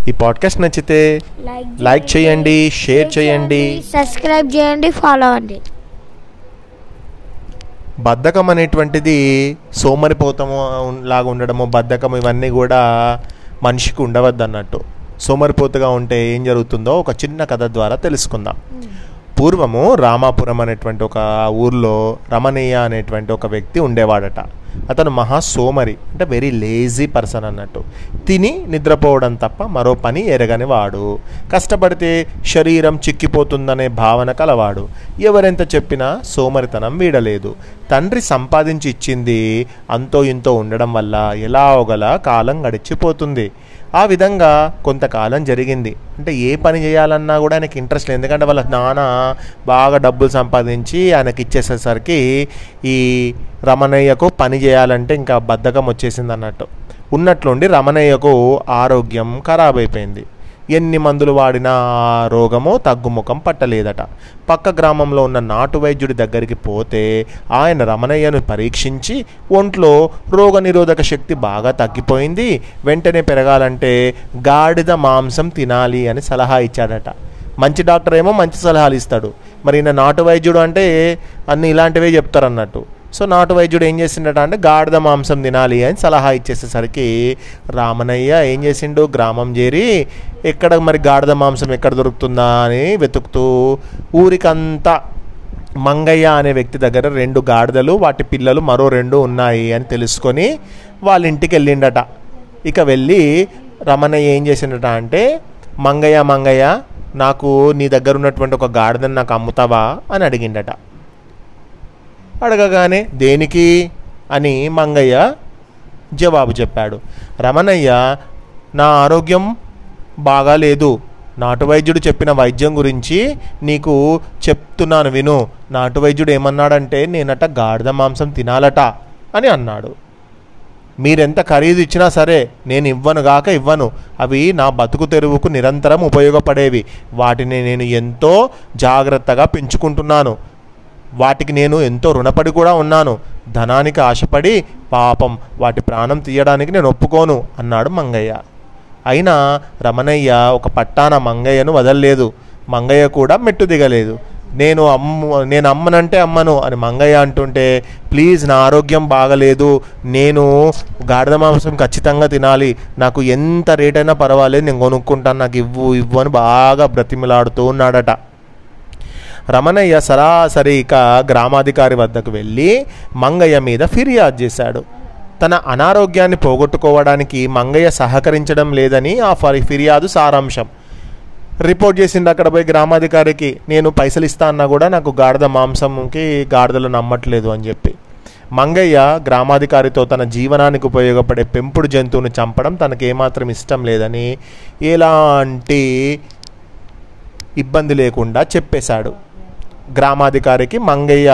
ఈ పాడ్కాస్ట్ నచ్చితే లైక్ చేయండి షేర్ చేయండి సబ్స్క్రైబ్ చేయండి ఫాలో అవ్వండి బద్ధకం అనేటువంటిది సోమరిపోతము లాగా ఉండడము బద్ధకం ఇవన్నీ కూడా మనిషికి ఉండవద్దు అన్నట్టు సోమరిపోతుగా ఉంటే ఏం జరుగుతుందో ఒక చిన్న కథ ద్వారా తెలుసుకుందాం పూర్వము రామాపురం అనేటువంటి ఒక ఊర్లో రమణీయ అనేటువంటి ఒక వ్యక్తి ఉండేవాడట అతను మహా సోమరి అంటే వెరీ లేజీ పర్సన్ అన్నట్టు తిని నిద్రపోవడం తప్ప మరో పని ఎరగని వాడు కష్టపడితే శరీరం చిక్కిపోతుందనే భావన కలవాడు ఎవరెంత చెప్పినా సోమరితనం వీడలేదు తండ్రి సంపాదించి ఇచ్చింది అంతో ఇంతో ఉండడం వల్ల ఎలా ఒకలా కాలం గడిచిపోతుంది ఆ విధంగా కొంతకాలం జరిగింది అంటే ఏ పని చేయాలన్నా కూడా ఆయనకి ఇంట్రెస్ట్ లేదు ఎందుకంటే వాళ్ళ నాన్న బాగా డబ్బులు సంపాదించి ఆయనకి ఇచ్చేసేసరికి ఈ రమణయ్యకు పని చేయాలంటే ఇంకా బద్ధకం వచ్చేసింది అన్నట్టు ఉన్నట్లుండి రమణయ్యకు ఆరోగ్యం ఖరాబ్ అయిపోయింది ఎన్ని మందులు వాడినా ఆ రోగము తగ్గుముఖం పట్టలేదట పక్క గ్రామంలో ఉన్న నాటు వైద్యుడి దగ్గరికి పోతే ఆయన రమణయ్యను పరీక్షించి ఒంట్లో రోగనిరోధక శక్తి బాగా తగ్గిపోయింది వెంటనే పెరగాలంటే గాడిద మాంసం తినాలి అని సలహా ఇచ్చాడట మంచి డాక్టర్ ఏమో మంచి సలహాలు ఇస్తాడు మరి ఈయన నాటు వైద్యుడు అంటే అన్ని ఇలాంటివే చెప్తారు అన్నట్టు సో నాటు వైద్యుడు ఏం చేసిండట అంటే గాడిద మాంసం తినాలి అని సలహా ఇచ్చేసేసరికి రామనయ్య ఏం చేసిండు గ్రామం చేరి ఎక్కడ మరి గాడిద మాంసం ఎక్కడ దొరుకుతుందా అని వెతుకుతూ ఊరికంతా మంగయ్య అనే వ్యక్తి దగ్గర రెండు గాడిదలు వాటి పిల్లలు మరో రెండు ఉన్నాయి అని తెలుసుకొని వాళ్ళ ఇంటికి వెళ్ళిండట ఇక వెళ్ళి రమణయ్య ఏం చేసిండట అంటే మంగయ్య మంగయ్య నాకు నీ దగ్గర ఉన్నటువంటి ఒక గాడిదని నాకు అమ్ముతావా అని అడిగిండట అడగగానే దేనికి అని మంగయ్య జవాబు చెప్పాడు రమణయ్య నా ఆరోగ్యం బాగాలేదు నాటు వైద్యుడు చెప్పిన వైద్యం గురించి నీకు చెప్తున్నాను విను నాటు వైద్యుడు ఏమన్నాడంటే నేనట గాడిద మాంసం తినాలట అని అన్నాడు మీరెంత ఖరీదు ఇచ్చినా సరే నేను ఇవ్వను గాక ఇవ్వను అవి నా బతుకు తెరువుకు నిరంతరం ఉపయోగపడేవి వాటిని నేను ఎంతో జాగ్రత్తగా పెంచుకుంటున్నాను వాటికి నేను ఎంతో రుణపడి కూడా ఉన్నాను ధనానికి ఆశపడి పాపం వాటి ప్రాణం తీయడానికి నేను ఒప్పుకోను అన్నాడు మంగయ్య అయినా రమణయ్య ఒక పట్టాన మంగయ్యను వదలలేదు మంగయ్య కూడా మెట్టు దిగలేదు నేను అమ్ము నేను అమ్మనంటే అమ్మను అని మంగయ్య అంటుంటే ప్లీజ్ నా ఆరోగ్యం బాగలేదు నేను గాడిద మాంసం ఖచ్చితంగా తినాలి నాకు ఎంత రేట్ అయినా పర్వాలేదు నేను కొనుక్కుంటాను నాకు ఇవ్వు ఇవ్వు అని బాగా బ్రతిమిలాడుతూ ఉన్నాడట రమణయ్య సరాసరి ఇక గ్రామాధికారి వద్దకు వెళ్ళి మంగయ్య మీద ఫిర్యాదు చేశాడు తన అనారోగ్యాన్ని పోగొట్టుకోవడానికి మంగయ్య సహకరించడం లేదని ఆ ఫరి- ఫిర్యాదు సారాంశం రిపోర్ట్ చేసిండు అక్కడ పోయి గ్రామాధికారికి నేను పైసలు ఇస్తా అన్నా కూడా నాకు గాడిద మాంసంకి గాడిదలు నమ్మట్లేదు అని చెప్పి మంగయ్య గ్రామాధికారితో తన జీవనానికి ఉపయోగపడే పెంపుడు జంతువుని చంపడం తనకి ఏమాత్రం ఇష్టం లేదని ఎలాంటి ఇబ్బంది లేకుండా చెప్పేశాడు గ్రామాధికారికి మంగయ్య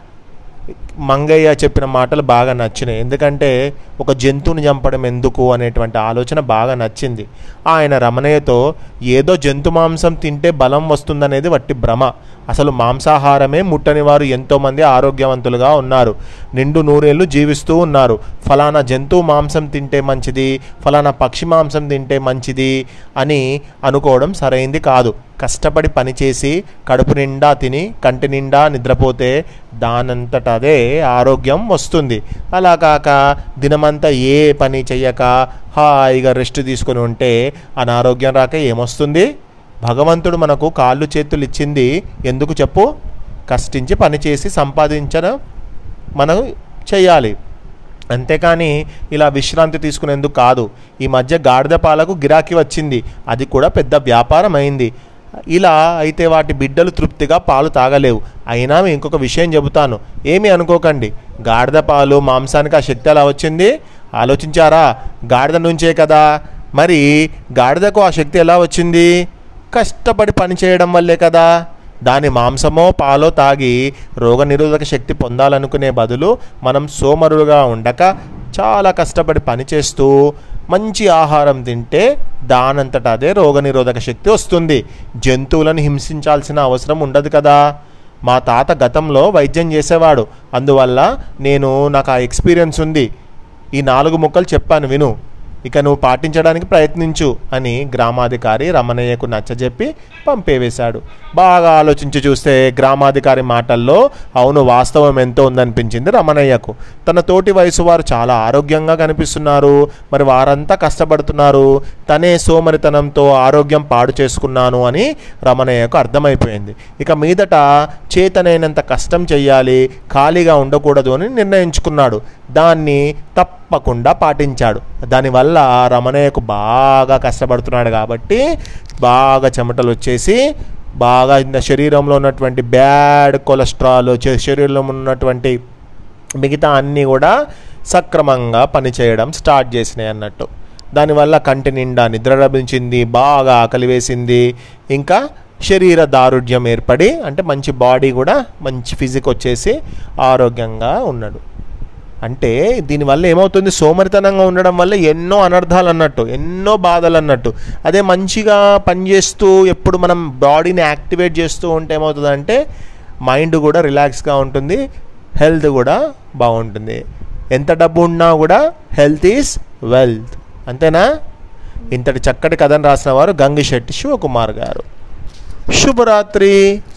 మంగయ్య చెప్పిన మాటలు బాగా నచ్చినాయి ఎందుకంటే ఒక జంతువుని చంపడం ఎందుకు అనేటువంటి ఆలోచన బాగా నచ్చింది ఆయన రమణయ్యతో ఏదో జంతు మాంసం తింటే బలం వస్తుందనేది వట్టి భ్రమ అసలు మాంసాహారమే ముట్టని వారు ఎంతోమంది ఆరోగ్యవంతులుగా ఉన్నారు నిండు నూరేళ్ళు జీవిస్తూ ఉన్నారు ఫలానా జంతువు మాంసం తింటే మంచిది ఫలానా పక్షి మాంసం తింటే మంచిది అని అనుకోవడం సరైంది కాదు కష్టపడి పనిచేసి కడుపు నిండా తిని కంటి నిండా నిద్రపోతే దానంతట అదే ఆరోగ్యం వస్తుంది అలా కాక దినమంతా ఏ పని చెయ్యక హాయిగా రెస్ట్ తీసుకొని ఉంటే అనారోగ్యం రాక ఏమొస్తుంది భగవంతుడు మనకు కాళ్ళు చేతులు ఇచ్చింది ఎందుకు చెప్పు కష్టించి పనిచేసి సంపాదించడం మనం చేయాలి అంతేకాని ఇలా విశ్రాంతి తీసుకునేందుకు కాదు ఈ మధ్య గాడిద పాలకు గిరాకీ వచ్చింది అది కూడా పెద్ద వ్యాపారం అయింది ఇలా అయితే వాటి బిడ్డలు తృప్తిగా పాలు తాగలేవు అయినా మీ ఇంకొక విషయం చెబుతాను ఏమీ అనుకోకండి గాడిద పాలు మాంసానికి ఆ శక్తి ఎలా వచ్చింది ఆలోచించారా గాడిద నుంచే కదా మరి గాడిదకు ఆ శక్తి ఎలా వచ్చింది కష్టపడి పని చేయడం వల్లే కదా దాని మాంసమో పాలో తాగి రోగనిరోధక శక్తి పొందాలనుకునే బదులు మనం సోమరులుగా ఉండక చాలా కష్టపడి పనిచేస్తూ మంచి ఆహారం తింటే దానంతట అదే రోగనిరోధక శక్తి వస్తుంది జంతువులను హింసించాల్సిన అవసరం ఉండదు కదా మా తాత గతంలో వైద్యం చేసేవాడు అందువల్ల నేను నాకు ఆ ఎక్స్పీరియన్స్ ఉంది ఈ నాలుగు ముక్కలు చెప్పాను విను ఇక నువ్వు పాటించడానికి ప్రయత్నించు అని గ్రామాధికారి రమణయ్యకు నచ్చజెప్పి పంపేవేశాడు బాగా ఆలోచించి చూస్తే గ్రామాధికారి మాటల్లో అవును వాస్తవం ఎంతో ఉందనిపించింది రమణయ్యకు తన తోటి వయసు వారు చాలా ఆరోగ్యంగా కనిపిస్తున్నారు మరి వారంతా కష్టపడుతున్నారు తనే సోమరితనంతో ఆరోగ్యం పాడు చేసుకున్నాను అని రమణయ్యకు అర్థమైపోయింది ఇక మీదట చేతనైనంత కష్టం చెయ్యాలి ఖాళీగా ఉండకూడదు అని నిర్ణయించుకున్నాడు దాన్ని తప్పకుండా పాటించాడు దానివల్ల రమణయ్యకు బాగా కష్టపడుతున్నాడు కాబట్టి బాగా చెమటలు వచ్చేసి బాగా ఇంత శరీరంలో ఉన్నటువంటి బ్యాడ్ కొలెస్ట్రాల్ చే- శరీరంలో ఉన్నటువంటి మిగతా అన్నీ కూడా సక్రమంగా పనిచేయడం స్టార్ట్ చేసినాయి అన్నట్టు దానివల్ల కంటి నిండా నిద్ర లభించింది బాగా ఆకలి వేసింది ఇంకా శరీర దారుఢ్యం ఏర్పడి అంటే మంచి బాడీ కూడా మంచి ఫిజిక్ వచ్చేసి ఆరోగ్యంగా ఉన్నాడు అంటే దీనివల్ల ఏమవుతుంది సోమరితనంగా ఉండడం వల్ల ఎన్నో అనర్థాలు అన్నట్టు ఎన్నో బాధలు అన్నట్టు అదే మంచిగా పనిచేస్తూ ఎప్పుడు మనం బాడీని యాక్టివేట్ చేస్తూ ఉంటే ఏమవుతుందంటే మైండ్ కూడా రిలాక్స్గా ఉంటుంది హెల్త్ కూడా బాగుంటుంది ఎంత డబ్బు ఉన్నా కూడా హెల్త్ ఈజ్ వెల్త్ అంతేనా ఇంతటి చక్కటి కథను రాసిన వారు గంగిశెట్టి శివకుమార్ గారు శుభరాత్రి